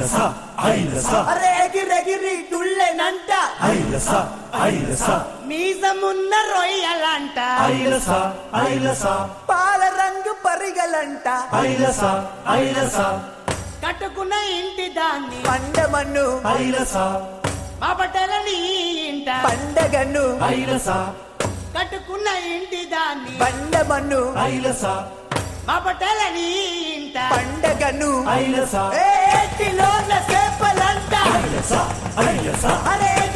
ఐలస ఐలస అరే ఎగిరెగిరి తుళ్ళెనంట ఐలస ఐలస మీసమున్న రొయ్యలంట ఐలస ఐలస పాల రంగు పరిగలంట ఐలస ఐలస కట్టుకున్న ఇంటి దాన్ని పండమన్ను ఐలస మా బట్టలని ఇంట పండగను ఐలస కట్టుకున్న ఇంటి దాన్ని పండమన్ను ఐలస మా బట్టలని ఇంట పండగను ఐలస ఏటిలోన సేపలంట ఐలస ఐలస అరే